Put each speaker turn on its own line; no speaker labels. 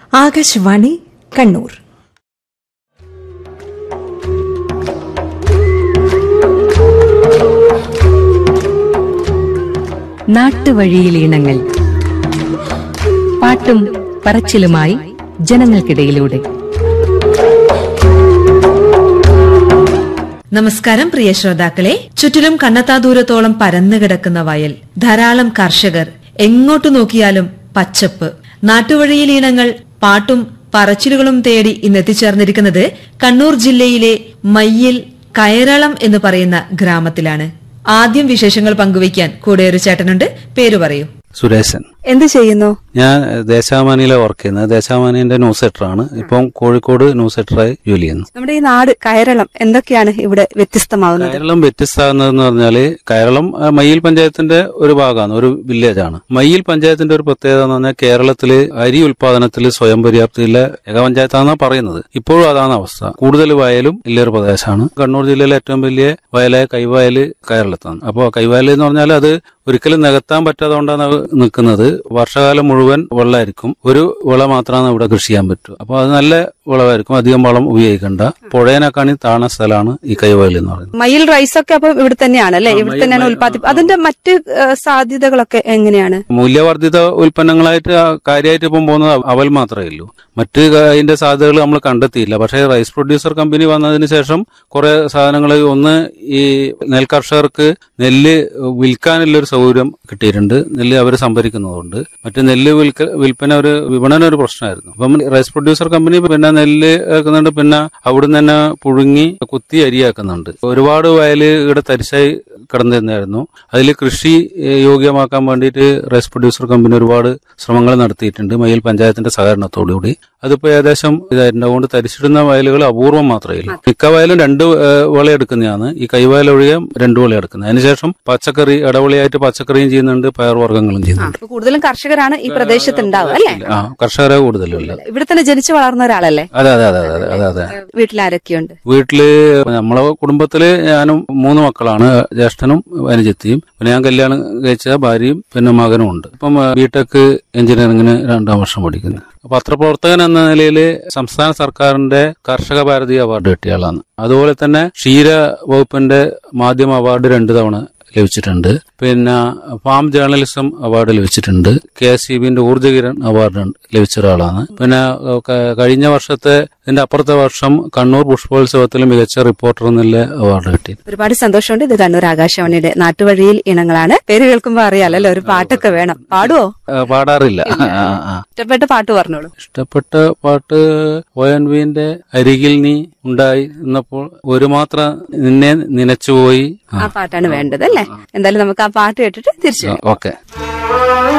ആകാശവാണി കണ്ണൂർ
നാട്ടുവഴിയിലീണങ്ങൾ പാട്ടും പറച്ചിലുമായി ജനങ്ങൾക്കിടയിലൂടെ
നമസ്കാരം പ്രിയ ശ്രോതാക്കളെ ചുറ്റിലും കണ്ണത്താ ദൂരത്തോളം പരന്നു കിടക്കുന്ന വയൽ ധാരാളം കർഷകർ എങ്ങോട്ടു നോക്കിയാലും പച്ചപ്പ് നാട്ടുവഴിയിൽ ഇനങ്ങൾ പാട്ടും പറച്ചിലുകളും തേടി ഇന്ന് എത്തിച്ചേർന്നിരിക്കുന്നത് കണ്ണൂർ ജില്ലയിലെ മയ്യിൽ കയറളം എന്ന് പറയുന്ന ഗ്രാമത്തിലാണ് ആദ്യം വിശേഷങ്ങൾ പങ്കുവയ്ക്കാൻ കൂടെ ഒരു ചേട്ടനുണ്ട് പേര് പറയൂ
സുരേശൻ
എന്ത് ചെയ്യുന്നു
ഞാൻ ദേശാമാനിയിലെ വർക്ക് ചെയ്യുന്നത് ദേശാമാനിന്റെ ന്യൂസ് സെറ്ററാണ് ഇപ്പം കോഴിക്കോട് ന്യൂസ് സെറ്ററായി ജോലി ചെയ്യുന്നു
നമ്മുടെ ഈ നാട് കയറളം എന്തൊക്കെയാണ് ഇവിടെ വ്യത്യസ്തമാവുന്നത്
കേരളം വ്യത്യസ്തമാകുന്നതെന്ന് പറഞ്ഞാല് കേരളം ആ, മയ്യിൽ പഞ്ചായത്തിന്റെ ഒരു ഭാഗമാണ് ഒരു വില്ലേജ് ആണ് മയ്യിൽ പഞ്ചായത്തിന്റെ ഒരു പ്രത്യേകത എന്ന് പറഞ്ഞാൽ കേരളത്തില് അരി ഉൽപാദനത്തിൽ സ്വയം പര്യാപ്തിയിലെ ഏക പഞ്ചായത്താണെന്നാണ് പറയുന്നത് ഇപ്പോഴും അതാണ് അവസ്ഥ കൂടുതൽ വയലും ഇല്ലൊരു പ്രദേശമാണ് കണ്ണൂർ ജില്ലയിലെ ഏറ്റവും വലിയ വയലായ കൈവയല് കേരളത്താണ് അപ്പോൾ കൈവയൽ എന്ന് പറഞ്ഞാൽ അത് ഒരിക്കലും നികത്താൻ പറ്റാതെ കൊണ്ടാണ് അത് നിൽക്കുന്നത് വർഷകാലം മുഴുവൻ വെള്ളമായിരിക്കും ഒരു വിള മാത്രമാണ് ഇവിടെ കൃഷി ചെയ്യാൻ പറ്റൂ അപ്പോൾ അത് നല്ല വിളവായിരിക്കും അധികം വളം ഉപയോഗിക്കണ്ട പുഴേനക്കാണി താണ സ്ഥലമാണ് ഈ കൈവയൽ എന്ന് പറയുന്നത്
മയിൽ റൈസ് ഒക്കെ അപ്പൊ ഇവിടെ തന്നെയാണ് അല്ലെ
ആ,
ഇവിടെ
മയിൽ-
തന്നെയാണ്
മയിൽ-
ഉൽപ്പാദി അതിന്റെ മറ്റ് ഏ, സാധ്യതകളൊക്കെ എങ്ങനെയാണ്
മൂല്യവർദ്ധിത ഉൽപ്പന്നങ്ങളായിട്ട് ആ കാര്യമായിട്ട് ഇപ്പം പോകുന്നത് അവൽ മാത്രമേ ഉള്ളൂ മറ്റ് ക- അതിന്റെ സാധ്യതകൾ നമ്മൾ കണ്ടെത്തിയില്ല പക്ഷേ റൈസ് പ്രൊഡ്യൂസർ കമ്പനി വന്നതിന് ശേഷം കുറെ സാധനങ്ങൾ ഒന്ന് ഈ നെൽകർഷകർക്ക് നെല്ല് വിൽക്കാനുള്ള ഒരു സൗകര്യം കിട്ടിയിട്ടുണ്ട് നെല്ല് അവർ സംഭരിക്കുന്നതുകൊണ്ട് മറ്റ് നെല്ല് വിൽക്ക വിൽപ്പന ഒരു വിപണന ഒരു പ്രശ്നമായിരുന്നു അപ്പം റൈസ് പ്രൊഡ്യൂസർ കമ്പനി പിന്നെ നെല്ല് ആക്കുന്നുണ്ട് പിന്നെ അവിടുന്ന് തന്നെ പുഴുങ്ങി കുത്തി അരിയാക്കുന്നുണ്ട് ഒരുപാട് വയല് ഇവിടെ തരിശായി കിടന്നിരുന്നായിരുന്നു അതിൽ കൃഷി ഏഹ്, യോഗ്യമാക്കാൻ വേണ്ടിയിട്ട് റൈസ് പ്രൊഡ്യൂസർ കമ്പനി ഒരുപാട് ശ്രമങ്ങൾ നടത്തിയിട്ടുണ്ട് മയിൽ പഞ്ചായത്തിന്റെ സഹകരണത്തോടുകൂടി അതിപ്പോ ഏകദേശം ഇതായിട്ടുണ്ട് അതുകൊണ്ട് തരിച്ചിടുന്ന വയലുകൾ അപൂർവം മാത്രമേ ഉള്ളൂ മിക്ക വയലും രണ്ട് ഏഹ്, വിള എടുക്കുന്നതാണ് ഈ കൈവയൽ ഒഴികെ രണ്ട് വിള എടുക്കുന്നത് അതിനുശേഷം പച്ചക്കറി ഇടവിളിയായിട്ട് പച്ചക്കറിയും ചെയ്യുന്നുണ്ട് പയർവർഗ്ഗങ്ങളും ചെയ്യുന്നുണ്ട്
അപ്പൊ കൂടുതലും കർഷകരാണ് ഈ പ്രദേശത്ത് ഉണ്ടാവുക അല്ലെ
ആ കർഷകരെ കൂടുതലും ഇല്ല
ഇവിടെ തന്നെ ജനിച്ചു വളർന്ന ഒരാളല്ലേ
അതെ അതെ അതെ അതെ അതെ അതെ
വീട്ടിൽ ആരൊക്കെയുണ്ട്
വീട്ടില് നമ്മളെ കുടുംബത്തില് ഞാനും മൂന്ന് മക്കളാണ് ജ്യേഷ്ഠനും അനുജത്തിയും പിന്നെ ഞാൻ കല്യാണം കഴിച്ച ഭാര്യയും പിന്നെ മകനും ഉണ്ട് ഇപ്പം ബിടെക് എഞ്ചിനീയറിംഗിന് രണ്ടാം വർഷം പഠിക്കുന്നു പത്രപ്രവർത്തകൻ എന്ന നിലയിൽ സംസ്ഥാന സർക്കാരിന്റെ കർഷക ഭാരതി അവാർഡ് കിട്ടിയ ആളാണ് അതുപോലെ തന്നെ ക്ഷീര വകുപ്പിന്റെ മാധ്യമ അവാർഡ് രണ്ടു തവണ ലഭിച്ചിട്ടുണ്ട് പിന്നെ ഫാം ജേർണലിസം അവാർഡ് ലഭിച്ചിട്ടുണ്ട് കെ എസ് ഇ ബിന്റെ ഊർജ്ജകിരൺ അവാർഡ് ലഭിച്ച ഒരാളാണ് പിന്നെ ഏഹ്, ക- കഴിഞ്ഞ വർഷത്തെ ഇതിന്റെ അപ്പുറത്തെ വർഷം കണ്ണൂർ പുഷ്പോത്സവത്തിൽ മികച്ച റിപ്പോർട്ടർ എന്നുള്ള അവാർഡ് കിട്ടി
ഒരുപാട് സന്തോഷമുണ്ട് ഇത് കണ്ണൂർ ആകാശവാണിയുടെ നാട്ടുവഴിയിൽ ഇനങ്ങളാണ് പേര് കേൾക്കുമ്പോ അറിയാലോ അല്ലെ ഒരു പാട്ടൊക്കെ വേണം പാടുവോ
ഏഹ്, പാടാറില്ല ആ, ആ.
ഇഷ്ടപ്പെട്ട പാട്ട് പറഞ്ഞോളൂ
ഇഷ്ടപ്പെട്ട പാട്ട് ഒ എൻ വിന്റെ അരികിൽ നീ ഉണ്ടായി എന്നപ്പോൾ ഒരു മാത്രം നിന്നെ നനച്ചുപോയി
ആ പാട്ടാണ് വേണ്ടത് അല്ലെ എന്തായാലും നമുക്ക് ആ പാട്ട് കേട്ടിട്ട് തിരിച്ചു വരാം.
ഓക്കെ